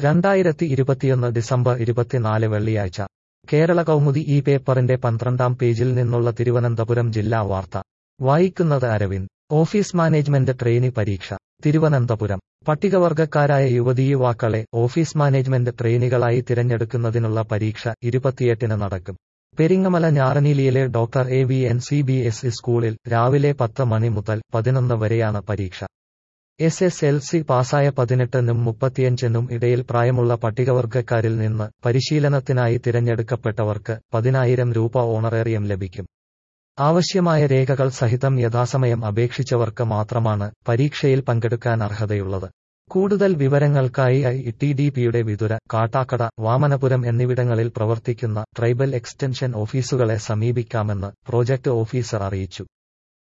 രണ്ടായിരത്തി ഇരുപത്തിയൊന്ന് ഡിസംബർ ഇരുപത്തിനാല് വെള്ളിയാഴ്ച കേരള കൗമുദി ഈ പേപ്പറിന്റെ പന്ത്രണ്ടാം പേജിൽ നിന്നുള്ള തിരുവനന്തപുരം ജില്ലാ വാർത്ത വായിക്കുന്നത് അരവിന്ദ് ഓഫീസ് മാനേജ്മെന്റ് ട്രെയിനി പരീക്ഷ തിരുവനന്തപുരം പട്ടികവർഗക്കാരായ യുവതീയുവാക്കളെ ഓഫീസ് മാനേജ്മെന്റ് ട്രെയിനികളായി തിരഞ്ഞെടുക്കുന്നതിനുള്ള പരീക്ഷ ഇരുപത്തിയെട്ടിന് നടക്കും പെരിങ്ങമല ഞാറനീലിയിലെ doctor A V N C B S E സ്കൂളിൽ രാവിലെ പത്ത് മണി മുതൽ പതിനൊന്ന് വരെയാണ് പരീക്ഷ എസ് എസ് എൽ സി പാസ്സായ പതിനെട്ടിനും മുപ്പത്തിയഞ്ചിനും ഇടയിൽ പ്രായമുള്ള പട്ടികവർഗക്കാരിൽ നിന്ന് പരിശീലനത്തിനായി തിരഞ്ഞെടുക്കപ്പെട്ടവർക്ക് പതിനായിരം രൂപ ഓണറേറിയം ലഭിക്കും ആവശ്യമായ രേഖകൾ സഹിതം യഥാസമയം അപേക്ഷിച്ചവർക്ക് മാത്രമാണ് പരീക്ഷയിൽ പങ്കെടുക്കാൻ അർഹതയുള്ളത് കൂടുതൽ വിവരങ്ങൾക്കായി ഐ ടി ഡി പിയുടെ വിതുര കാട്ടാക്കട വാമനപുരം എന്നിവിടങ്ങളിൽ പ്രവർത്തിക്കുന്ന ട്രൈബൽ എക്സ്റ്റൻഷൻ ഓഫീസുകളെ സമീപിക്കാമെന്ന് പ്രോജക്ട് ഓഫീസർ അറിയിച്ചു